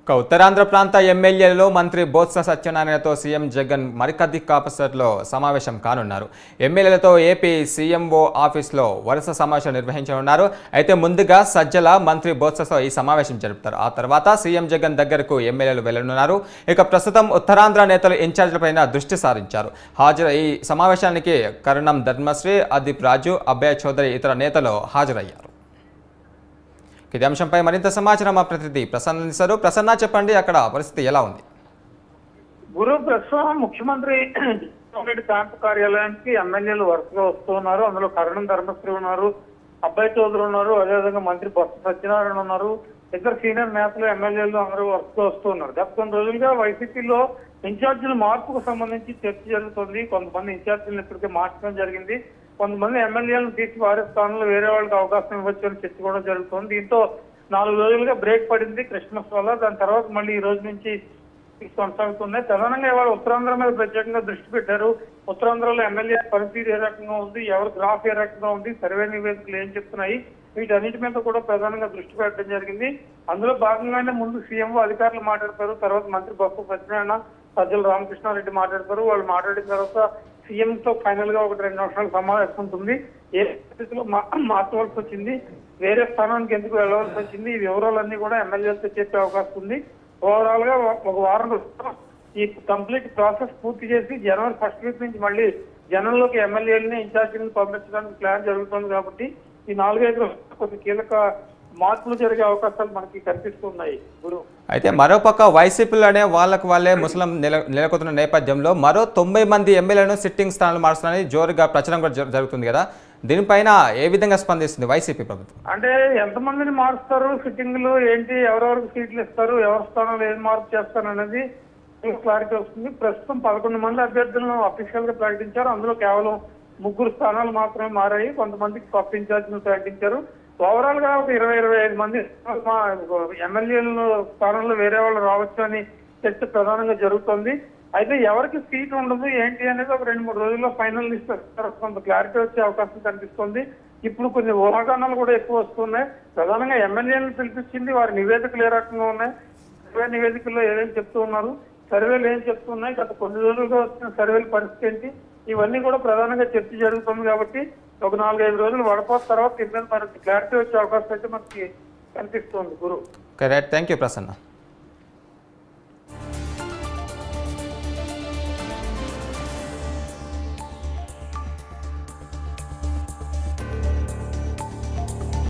ఇక ఉత్తరాంధ్ర ప్రాంత ఎమ్మెల్యేలలో మంత్రి బొత్స సత్యనారాయణతో సీఎం జగన్ మరికొద్ది కాపసర్లో సమావేశం కానున్నారు ఎమ్మెల్యేలతో ఏపీ సీఎంఓ ఆఫీస్లో వరుస సమావేశం నిర్వహించనున్నారు అయితే ముందుగా సజ్జల మంత్రి బొత్సతో ఈ సమావేశం జరుపుతారు ఆ తర్వాత సీఎం జగన్ దగ్గరకు ఎమ్మెల్యేలు వెళ్లనున్నారు ఇక ప్రస్తుతం ఉత్తరాంధ్ర నేతలు ఇన్ఛార్జీలపైన దృష్టి సారించారు హాజరు ఈ సమావేశానికి కరుణం ధర్మశ్రీ అదీప్ రాజు అభయ చౌదరి ఇతర నేతలు హాజరయ్యారు ఇదే అంశంపై మరింత సమాచారం మా ప్రతినిధి ప్రసన్న అందిస్తారు ప్రసన్న చెప్పండి అక్కడ పరిస్థితి ఎలా ఉంది గురు ప్రస్తుతం ముఖ్యమంత్రి జగన్మోహన్ రెడ్డి క్యాంపు కార్యాలయానికి ఎమ్మెల్యేలు వరుసగా వస్తూ ఉన్నారు అందులో కరణం ధర్మశ్రీ ఉన్నారు అబ్బాయి చౌదరి ఉన్నారు అదేవిధంగా మంత్రి బొత్స సత్యనారాయణ ఉన్నారు ఇద్దరు సీనియర్ నేతలు ఎమ్మెల్యేలు అందరూ వరుసగా వస్తూ ఉన్నారు గత కొన్ని రోజులుగా వైసీపీలో ఇన్ఛార్జీల మార్పుకు సంబంధించి చర్చ జరుగుతుంది కొంతమంది ఇన్ఛార్జీలను ఇప్పటికే మార్చడం జరిగింది కొంతమంది ఎమ్మెల్యేలను తీసి వారి స్థానంలో వేరే వాళ్ళకి అవకాశం ఇవ్వచ్చు అని చర్చ కూడా జరుగుతుంది దీంతో నాలుగు రోజులుగా బ్రేక్ పడింది క్రిస్మస్ వల్ల దాని తర్వాత మళ్ళీ ఈ రోజు నుంచి కొనసాగుతున్నాయి ప్రధానంగా ఇవాళ ఉత్తరాంధ్ర మీద ప్రత్యేకంగా దృష్టి పెట్టారు ఉత్తరాంధ్రలో ఎమ్మెల్యే పనితీరు ఏ రకంగా ఉంది ఎవరి గ్రాఫ్ ఏ రకంగా ఉంది సర్వే నివేదికలు ఏం చెప్తున్నాయి వీటన్నిటి మీద కూడా ప్రధానంగా దృష్టి పెట్టడం జరిగింది అందులో భాగంగానే ముందు సీఎంఓ అధికారులు మాట్లాడతారు తర్వాత మంత్రి బొత్స సత్యనారాయణ సజ్జల రామకృష్ణారెడ్డి మాట్లాడతారు వాళ్ళు మాట్లాడిన తర్వాత సీఎం తో ఫైనల్ గా ఒకటి రెండు నిమిషాలు సమావేశం ఉంటుంది ఏ పరిస్థితిలో మా- మార్చవలసి వచ్చింది వేరే స్థానానికి ఎందుకు వెళ్ళవలసి వచ్చింది ఈ వివరాలన్నీ కూడా ఎమ్మెల్యేలతో చెప్పే అవకాశం ఉంది ఓవరాల్ గా ఒక వారం రోజుల్లో ఈ కంప్లీట్ ప్రాసెస్ పూర్తి చేసి జనవరి ఫస్ట్ వీక్ నుంచి మళ్ళీ జనంలోకి ఎమ్మెల్యేలని ఇన్ఛార్జీలను పంపించడానికి ప్లాన్ జరుగుతుంది కాబట్టి ఈ నాలుగైదు రోజులు కొన్ని కీలక మార్పులు జరిగే అవకాశాలు మనకి కనిపిస్తున్నాయి గురు అయితే మరోపక్క వైసీపీలోనే వాళ్ళకు వాళ్ళే ముస్లిం నెల నెలకొతున్న నేపథ్యంలో మరో తొంభై మంది ఎమ్మెల్యేలను సిట్టింగ్ స్థానాలు మారుస్తారని జోరుగా ప్రచారం కూడా జరు- జరుగుతుంది కదా దీనిపైన ఏ విధంగా స్పందిస్తుంది వైసీపీ ప్రభుత్వం అంటే ఎంతమందిని మారుస్తారు సిట్టింగ్లు ఏంటి ఎవరెవరికి సీట్లు ఇస్తారు ఎవరి స్థానంలో ఏం మార్పు చేస్తారు అనేది క్లారిటీ వస్తుంది ప్రస్తుతం పదకొండు మంది అభ్యర్థులను అఫీషియల్ గా ప్రకటించారు అందులో కేవలం ముగ్గురు స్థానాలు మాత్రమే మారాయి కొంతమందికి కొత్త ఇన్ఛార్జీలు ప్రకటించారు ఓవరాల్ గా ఒక ఇరవై ఇరవై ఐదు మంది ఎమ్మెల్యేల స్థానంలో వేరే వాళ్ళు రావచ్చు అని చర్చ ప్రధానంగా జరుగుతుంది అయితే ఎవరికి సీట్ ఉండదు ఏంటి అనేది ఒక రెండు మూడు రోజుల్లో ఫైనల్ లిస్ట్ వస్తారు. కొంత క్లారిటీ వచ్చే అవకాశం కనిపిస్తుంది ఇప్పుడు కొన్ని ఊహాగానాలు కూడా ఎక్కువ వస్తున్నాయి ప్రధానంగా ఎమ్మెల్యేలను పిలిపించింది వారి నివేదికలు ఏ రకంగా ఉన్నాయి సర్వే నివేదికల్లో ఏమేమి చెప్తూ ఉన్నారు సర్వేలు ఏం చెప్తున్నాయి గత కొన్ని రోజులుగా వచ్చిన సర్వేల పరిస్థితి ఏంటి ఇవన్నీ కూడా ప్రధానంగా చర్చ జరుగుతుంది కాబట్టి ఒక నాలుగైదు రోజులు వడపోత తర్వాత దీని మీద మనకి క్లారిటీ వచ్చే అవకాశం అయితే మనకి కనిపిస్తుంది గురు రైట్ థ్యాంక్ యూ ప్రసన్న